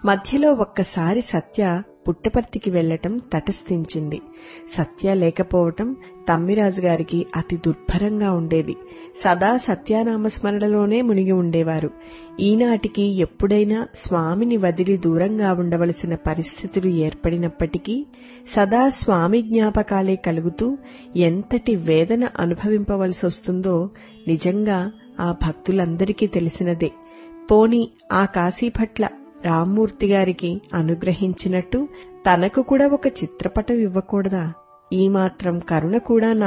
మధ్యలో ఒక్కసారి సత్య పుట్టపర్తికి వెళ్లటం తటస్థించింది సత్య లేకపోవటం తమ్మిరాజు గారికి అతి దుర్భరంగా ఉండేది సదా సత్యానామస్మరణలోనే మునిగి ఉండేవారు ఈనాటికి ఎప్పుడైనా స్వామిని వదిలి దూరంగా ఉండవలసిన పరిస్థితులు ఏర్పడినప్పటికీ సదా స్వామి జ్ఞాపకాలే కలుగుతూ ఎంతటి వేదన అనుభవింపవలసి వస్తుందో నిజంగా ఆ భక్తులందరికీ తెలిసినదే పోని ఆ కాశీపట్ల రామ్మూర్తి గారికి అనుగ్రహించినట్టు తనకు కూడా ఒక చిత్రపటం ఇవ్వకూడదా ఈ మాత్రం కరుణ కూడా